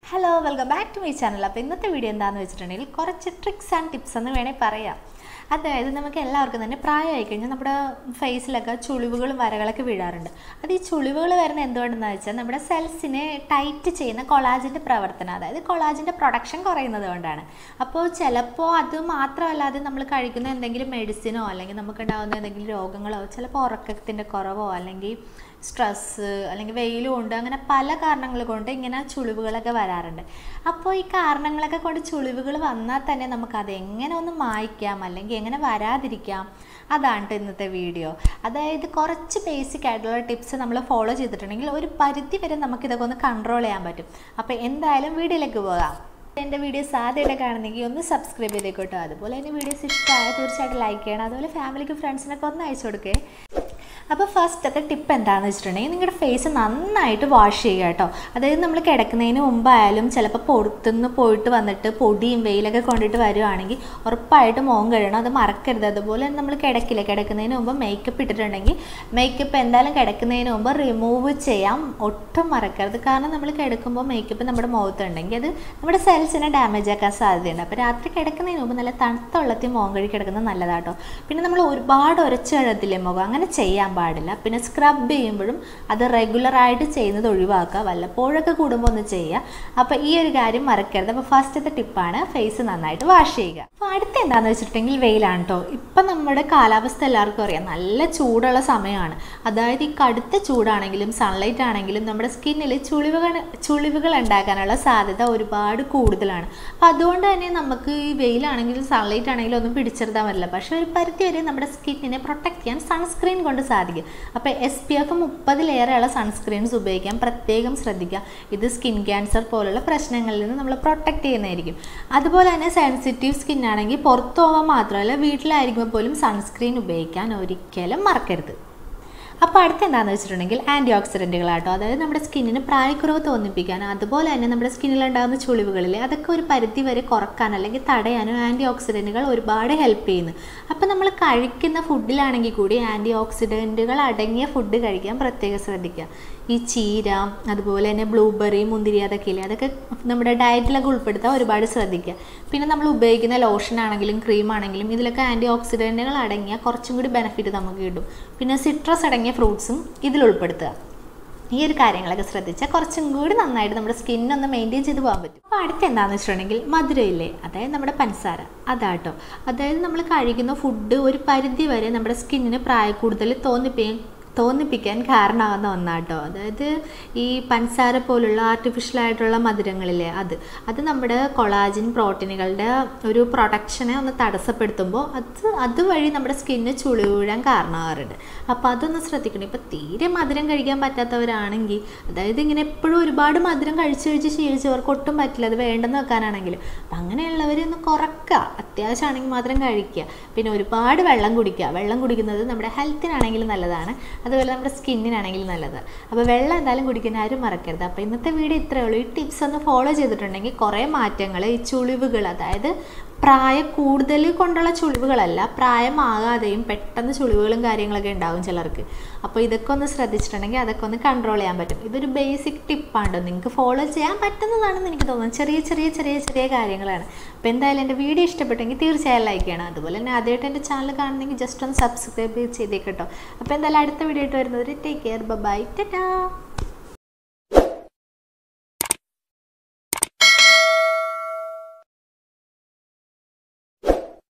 hello welcome back to my channel അപ്പോൾ ഇന്നത്തെ video എന്താണെന്ന് വെച്ചിട്ടുണ്ടെങ്കിൽ കുറച്ച് ട്രിക്സ് ആൻഡ് ടിപ്സ് എന്ന് വേണേൽ പറയാം അതായത് നമുക്ക് എല്ലാവർക്കും തന്നെ പ്രായമായി കഴിഞ്ഞാൽ നമ്മുടെ ഫേസിലൊക്കെ ചുളിവുകളും വരകളൊക്കെ വീഴാറുണ്ട് അത് ഈ ചുളിവുകൾ വരുന്ന എന്തുകൊണ്ടെന്ന് വെച്ചാൽ നമ്മുടെ സെൽസിനെ ടൈറ്റ് ചെയ്യുന്ന കൊളാജിൻ്റെ പ്രവർത്തനം അതായത് കൊളാജിൻ്റെ പ്രൊഡക്ഷൻ കുറയുന്നത് കൊണ്ടാണ് അപ്പോൾ ചിലപ്പോൾ അത് മാത്രമല്ലാതെ നമ്മൾ കഴിക്കുന്ന എന്തെങ്കിലും മെഡിസിനോ അല്ലെങ്കിൽ നമുക്കുണ്ടാകുന്ന എന്തെങ്കിലും രോഗങ്ങളോ ചിലപ്പോൾ ഉറക്കത്തിൻ്റെ കുറവോ അല്ലെങ്കിൽ സ്ട്രെസ്സ് അല്ലെങ്കിൽ വെയിൽ കൊണ്ട് അങ്ങനെ പല കാരണങ്ങൾ കൊണ്ട് ഇങ്ങനെ ചുളിവുകളൊക്കെ വരാറുണ്ട് അപ്പോൾ ഈ കാരണങ്ങളൊക്കെ കൊണ്ട് ചുളിവുകൾ വന്നാൽ തന്നെ നമുക്കത് എങ്ങനെ ഒന്ന് മായ്ക്കാം അല്ലെങ്കിൽ എങ്ങനെ വരാതിരിക്കാം അതാണ് ട്ടോ ഇന്നത്തെ വീഡിയോ അതായത് കുറച്ച് ബേസിക് ആയിട്ടുള്ള ടിപ്സ് നമ്മൾ ഫോളോ ചെയ്തിട്ടുണ്ടെങ്കിൽ ഒരു പരിധി വരെ നമുക്കിതൊക്കെ ഒന്ന് കൺട്രോൾ ചെയ്യാൻ പറ്റും അപ്പോൾ എന്തായാലും വീഡിയോയിലേക്ക് പോകാം എൻ്റെ വീഡിയോസ് ആദ്യമായിട്ട് കാണുന്നെങ്കിൽ ഒന്ന് സബ്സ്ക്രൈബ് ചെയ്തേക്കോട്ടോ അതുപോലെ എൻ്റെ വീഡിയോസ് ഇഷ്ടമായ തീർച്ചയായിട്ടും ലൈക്ക് ചെയ്യണം അതുപോലെ ഫാമിലിക്ക് ഫ്രണ്ട്സിനൊക്കെ ഒന്ന് അയച്ചു കൊടുക്കേ അപ്പോൾ ഫസ്റ്റത്തെ ടിപ്പ് എന്താണെന്ന് വെച്ചിട്ടുണ്ടെങ്കിൽ നിങ്ങളുടെ ഫേസ് നന്നായിട്ട് വാഷ് ചെയ്യുക കേട്ടോ അതായത് നമ്മൾ കിടക്കുന്നതിന് മുമ്പായാലും ചിലപ്പോൾ പുറത്തുനിന്ന് പോയിട്ട് വന്നിട്ട് പൊടിയും വെയിലൊക്കെ കൊണ്ടിട്ട് വരുവാണെങ്കിൽ ഉറപ്പായിട്ട് മുഖം കഴുകണം അത് മറക്കരുത് അതുപോലെ തന്നെ നമ്മൾ കിടക്കില്ല കിടക്കുന്നതിന് മുമ്പ് മേക്കപ്പ് ഇട്ടിട്ടുണ്ടെങ്കിൽ മേക്കപ്പ് എന്തായാലും കിടക്കുന്നതിന് മുമ്പ് റിമൂവ് ചെയ്യാം ഒട്ടും മറക്കരുത് കാരണം നമ്മൾ കിടക്കുമ്പോൾ മേക്കപ്പ് നമ്മുടെ മുഖത്തുണ്ടെങ്കിൽ അത് നമ്മുടെ സെൽസിനെ ഡാമേജ് ആക്കാൻ സാധ്യതയുണ്ട് അപ്പോൾ രാത്രി കിടക്കുന്നതിന് മുമ്പ് നല്ല തണുത്ത വെള്ളത്തിൽ മുഖം കഴുകി കിടക്കുന്നത് നല്ലതാട്ടോ പിന്നെ നമ്മൾ ഒരുപാട് ഉരച്ച് കഴുകത്തില്ലേ മുഖം അങ്ങനെ ചെയ്യാൻ പാടില്ല പിന്നെ സ്ക്രബ് ചെയ്യുമ്പോഴും അത് റെഗുലറായിട്ട് ചെയ്യുന്നത് ഒഴിവാക്കുക വല്ലപ്പോഴൊക്കെ കൂടുമ്പോൾ ഒന്ന് ചെയ്യുക അപ്പോൾ ഈ ഒരു കാര്യം മറക്കരുത് അപ്പോൾ ഫസ്റ്റത്തെ ടിപ്പാണ് ഫേസ് നന്നായിട്ട് വാഷ് ചെയ്യുക അപ്പോൾ അടുത്ത എന്താണെന്ന് വെച്ചിട്ടുണ്ടെങ്കിൽ വെയിലാണ് കേട്ടോ ഇപ്പം നമ്മുടെ കാലാവസ്ഥ എല്ലാവർക്കും അറിയാം നല്ല ചൂടുള്ള സമയമാണ് അതായത് ഈ കടുത്ത ചൂടാണെങ്കിലും സൺലൈറ്റ് ആണെങ്കിലും നമ്മുടെ സ്കിന്നിൽ ചുളിവുകൾ ചുളിവുകൾ ഉണ്ടാക്കാനുള്ള സാധ്യത ഒരുപാട് കൂടുതലാണ് അപ്പോൾ അതുകൊണ്ട് തന്നെ നമുക്ക് ഈ വെയിലാണെങ്കിലും സൺലൈറ്റ് ആണെങ്കിലും ഒന്നും പിടിച്ചെടുത്താൻ പറ്റില്ല പക്ഷേ ഒരു പരിധി വരെ നമ്മുടെ സ്കിന്നിനെ പ്രൊട്ടക്ട് ചെയ്യാൻ സൺസ്ക്രീൻ കൊണ്ട് സാധിക്കും അപ്പോൾ എസ് പി എഫ് മുപ്പതിലേറെയുള്ള സൺസ്ക്രീൻസ് ഉപയോഗിക്കാൻ പ്രത്യേകം ശ്രദ്ധിക്കുക ഇത് സ്കിൻ ക്യാൻസർ പോലുള്ള പ്രശ്നങ്ങളിൽ നിന്ന് നമ്മൾ പ്രൊട്ടക്ട് ചെയ്യുന്നതായിരിക്കും അതുപോലെ തന്നെ സെൻസിറ്റീവ് സ്കിൻ ആണെങ്കിൽ പുറത്തു പോകാൻ മാത്രമല്ല വീട്ടിലായിരിക്കുമ്പോൾ പോലും സൺസ്ക്രീൻ ഉപയോഗിക്കാൻ ഒരിക്കലും മറക്കരുത് അപ്പോൾ അടുത്ത എന്താണെന്ന് വെച്ചിട്ടുണ്ടെങ്കിൽ ആൻറ്റി ഓക്സിഡൻറ്റുകളാട്ടോ അതായത് നമ്മുടെ സ്കിന്നിന് പ്രായക്കുറവ് തോന്നിപ്പിക്കാൻ അതുപോലെ തന്നെ നമ്മുടെ സ്കിന്നിലുണ്ടാകുന്ന ചുളിവുകളിൽ അതൊക്കെ ഒരു പരിധി വരെ കുറക്കാൻ അല്ലെങ്കിൽ തടയാനും ആൻറ്റി ഓക്സിഡൻറ്റുകൾ ഒരുപാട് ഹെൽപ്പ് ചെയ്യുന്നു അപ്പോൾ നമ്മൾ കഴിക്കുന്ന ഫുഡിലാണെങ്കിൽ കൂടി ആൻറ്റി ഓക്സിഡൻറ്റുകൾ അടങ്ങിയ ഫുഡ് കഴിക്കാൻ പ്രത്യേകം ശ്രദ്ധിക്കുക ഈ ചീര അതുപോലെ തന്നെ ബ്ലൂബെറി മുന്തിരി അതൊക്കെ ഇല്ലേ അതൊക്കെ നമ്മുടെ ഡയറ്റിലൊക്കെ ഉൾപ്പെടുത്താൻ ഒരുപാട് ശ്രദ്ധിക്കുക പിന്നെ നമ്മൾ ഉപയോഗിക്കുന്ന ലോഷൻ ആണെങ്കിലും ക്രീം ആണെങ്കിലും ഇതിലൊക്കെ ആൻറ്റി ഓക്സിഡൻറ്റുകൾ അടങ്ങിയ കുറച്ചും കൂടി ബെനിഫിറ്റ് നമുക്ക് കിട്ടും പിന്നെ സിട്രസ് അടങ്ങിയ ഫ്രൂട്ട്സും ഇതിൽ ഉൾപ്പെടുത്തുക ഈ ഒരു കാര്യങ്ങളൊക്കെ ശ്രദ്ധിച്ചാൽ കുറച്ചും കൂടി നന്നായിട്ട് നമ്മുടെ സ്കിന്നൊന്ന് മെയിൻറ്റെയിൻ ചെയ്ത് പോകാൻ പറ്റും അപ്പോൾ അടുത്ത് എന്താണെന്ന് വെച്ചിട്ടുണ്ടെങ്കിൽ മധുരമില്ലേ അതായത് നമ്മുടെ പഞ്ചസാര അതാട്ടോ അതായത് നമ്മൾ കഴിക്കുന്ന ഫുഡ് ഒരു പരിധി വരെ നമ്മുടെ സ്കിന്നിന് പ്രായക്കൂടുതൽ തോന്നിപ്പിക്കാൻ തോന്നിപ്പിക്കാൻ കാരണമാകുന്ന ഒന്നാട്ടോ അതായത് ഈ പഞ്ചസാര പോലുള്ള ആർട്ടിഫിഷ്യൽ ആയിട്ടുള്ള മധുരങ്ങളില്ലേ അത് അത് നമ്മുടെ കൊളാജിൻ പ്രോട്ടീനുകളുടെ ഒരു പ്രൊഡക്ഷനെ ഒന്ന് തടസ്സപ്പെടുത്തുമ്പോൾ അത് അതുവഴി നമ്മുടെ സ്കിന്ന് ചുളിവ് വീഴാൻ കാരണമാകാറുണ്ട് അപ്പോൾ അതൊന്ന് ശ്രദ്ധിക്കണം ഇപ്പോൾ തീരെ മധുരം കഴിക്കാൻ പറ്റാത്തവരാണെങ്കിൽ അതായത് ഇങ്ങനെ എപ്പോഴും ഒരുപാട് മധുരം കഴിച്ച് കഴിച്ച് ശീലിച്ചവർക്ക് ഒട്ടും പറ്റില്ല അത് വേണ്ടെന്ന് വെക്കാനാണെങ്കിൽ അപ്പം അങ്ങനെയുള്ളവരെ ഒന്ന് കുറക്കുക അത്യാവശ്യമാണെങ്കിൽ മാത്രം കഴിക്കുക പിന്നെ ഒരുപാട് വെള്ളം കുടിക്കുക വെള്ളം കുടിക്കുന്നത് നമ്മുടെ ഹെൽത്തിനാണെങ്കിലും നല്ലതാണ് അതുപോലെ നമ്മുടെ സ്കിന്നിനാണെങ്കിലും നല്ലത് അപ്പോൾ വെള്ളം എന്തായാലും കുടിക്കാൻ ആരും മറക്കരുത് അപ്പോൾ ഇന്നത്തെ വീഡിയോ ഇത്രയേ ഉള്ളൂ ഈ ടിപ്സ് ഒന്ന് ഫോളോ ചെയ്തിട്ടുണ്ടെങ്കിൽ കുറേ മാറ്റങ്ങൾ ഈ ചുളിവുകൾ അതായത് പ്രായ കൂടുതൽ കൊണ്ടുള്ള ചുളിവുകളല്ല പ്രായമാകാതെയും പെട്ടെന്ന് ചുളിവുകളും കാര്യങ്ങളൊക്കെ ഉണ്ടാകും ചിലർക്ക് അപ്പോൾ ഇതൊക്കെ ഒന്ന് ശ്രദ്ധിച്ചിട്ടുണ്ടെങ്കിൽ അതൊക്കെ ഒന്ന് കൺട്രോൾ ചെയ്യാൻ പറ്റും ഇതൊരു ബേസിക് ടിപ്പാണ് നിങ്ങൾക്ക് ഫോളോ ചെയ്യാൻ പറ്റുന്നതാണെന്ന് എനിക്ക് തോന്നുന്നു ചെറിയ ചെറിയ ചെറിയ ചെറിയ കാര്യങ്ങളാണ് അപ്പോൾ എന്തായാലും എൻ്റെ വീഡിയോ ഇഷ്ടപ്പെട്ടെങ്കിൽ തീർച്ചയായും ലൈക്ക് ചെയ്യണം അതുപോലെ തന്നെ ആദ്യമായിട്ട് എൻ്റെ ചാനൽ കാണുന്നെങ്കിൽ ജസ്റ്റ് ഒന്ന് സബ്സ്ക്രൈബ് ചെയ്തേക്കട്ടോ അപ്പോൾ എന്തായാലും അടുത്ത വീഡിയോ ആയിട്ട് വരുന്നത് ടേക്ക് കെയർ ബൈ ടാ